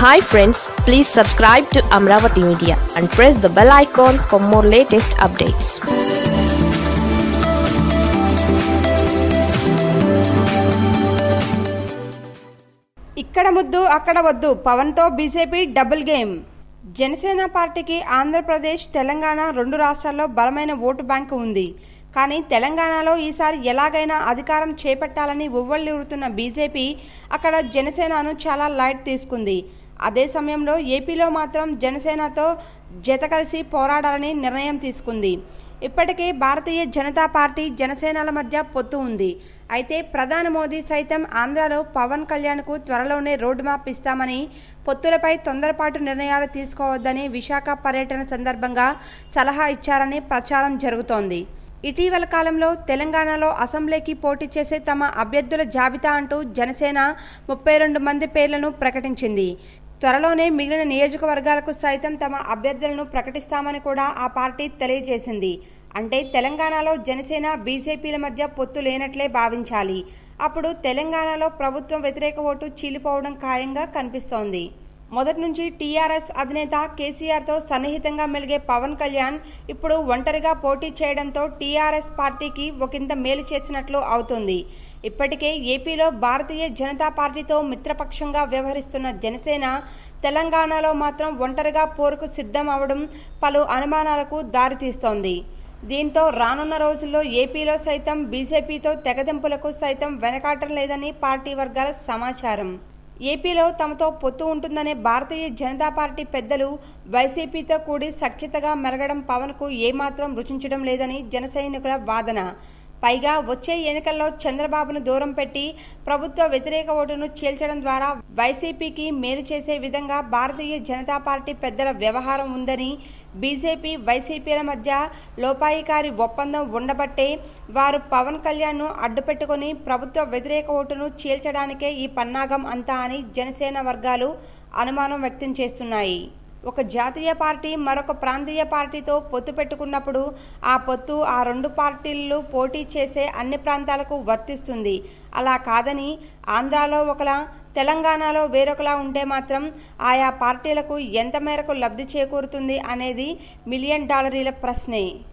hi friends please subscribe to Amaravati media and press the bell icon for more latest updates ఇక్కడ ముద్దు అక్కడ వద్దు పవన్తో బీజేపీ డబుల్ గేమ్ జనసేన పార్టీకి ఆంధ్రప్రదేశ్ తెలంగాణ రెండు రాష్ట్రాల్లో బలమైన ఓటు బ్యాంకు ఉంది కానీ తెలంగాణలో ఈసారి ఎలాగైనా అధికారం చేపట్టాలని ఉవ్వళ్ళూరుతున్న బీజేపీ అక్కడ జనసేనను చాలా లైట్ తీసుకుంది అదే సమయంలో ఏపీలో మాత్రం జనసేనతో జత కలిసి పోరాడాలని నిర్ణయం తీసుకుంది ఇప్పటికే భారతీయ జనతా పార్టీ జనసేనల మధ్య పొత్తు ఉంది అయితే ప్రధాని మోదీ సైతం ఆంధ్రాలో పవన్ కళ్యాణ్కు త్వరలోనే రోడ్డు మ్యాప్ ఇస్తామని పొత్తులపై తొందరపాటు నిర్ణయాలు తీసుకోవద్దని విశాఖ పర్యటన సందర్భంగా సలహా ఇచ్చారని ప్రచారం జరుగుతోంది ఇటీవల కాలంలో తెలంగాణలో అసెంబ్లీకి పోటీ చేసే తమ అభ్యర్థుల జాబితా అంటూ జనసేన ముప్పై రెండు మంది పేర్లను ప్రకటించింది త్వరలోనే మిగిలిన నియోజకవర్గాలకు సైతం తమ అభ్యర్థులను ప్రకటిస్తామని కూడా ఆ పార్టీ తెలియజేసింది అంటే తెలంగాణలో జనసేన బీజేపీల మధ్య పొత్తు లేనట్లే భావించాలి అప్పుడు తెలంగాణలో ప్రభుత్వం వ్యతిరేక ఓటు చీలిపోవడం ఖాయంగా కనిపిస్తోంది మొదటి నుంచి టీఆర్ఎస్ అధినేత కేసీఆర్తో సన్నిహితంగా మెలిగే పవన్ కళ్యాణ్ ఇప్పుడు ఒంటరిగా పోటీ చేయడంతో టీఆర్ఎస్ పార్టీకి ఒకంత మేలు చేసినట్లు అవుతుంది ఇప్పటికే ఏపీలో భారతీయ జనతా పార్టీతో మిత్రపక్షంగా వ్యవహరిస్తున్న జనసేన తెలంగాణలో మాత్రం ఒంటరిగా పోరుకు సిద్ధం అవడం పలు అనుమానాలకు దారితీస్తోంది దీంతో రానున్న రోజుల్లో ఏపీలో సైతం బీజేపీతో తెగదెంపులకు సైతం వెనకాటం లేదని పార్టీ వర్గాల సమాచారం ఏపీలో తమతో పొత్తు ఉంటుందనే భారతీయ జనతా పార్టీ పెద్దలు వైసీపీతో కూడి సఖ్యతగా మెరగడం పవన్కు ఏమాత్రం రుచించడం లేదని జన సైనికుల వాదన పైగా వచ్చే ఎన్నికల్లో చంద్రబాబును దూరం పెట్టి ప్రభుత్వ వ్యతిరేక ఓటును చీల్చడం ద్వారా వైసీపీకి మేలు చేసే విధంగా భారతీయ జనతా పార్టీ పెద్దల వ్యవహారం ఉందని బీజేపీ వైసీపీల మధ్య లోపాయికారి ఒప్పందం ఉండబట్టే వారు పవన్ కళ్యాణ్ను అడ్డుపెట్టుకుని ప్రభుత్వ వ్యతిరేక ఓటును చీల్చడానికే ఈ పన్నాగం అంతా అని జనసేన వర్గాలు అనుమానం వ్యక్తం చేస్తున్నాయి ఒక జాతీయ పార్టీ మరొక ప్రాంతీయ పార్టీతో పొత్తు పెట్టుకున్నప్పుడు ఆ పొత్తు ఆ రెండు పార్టీలు పోటీ చేసే అన్ని ప్రాంతాలకు వర్తిస్తుంది అలా కాదని ఆంధ్రాలో ఒకలా తెలంగాణలో వేరొకలా ఉంటే మాత్రం ఆయా పార్టీలకు ఎంత మేరకు లబ్ధి చేకూరుతుంది అనేది మిలియన్ డాలరీల ప్రశ్నే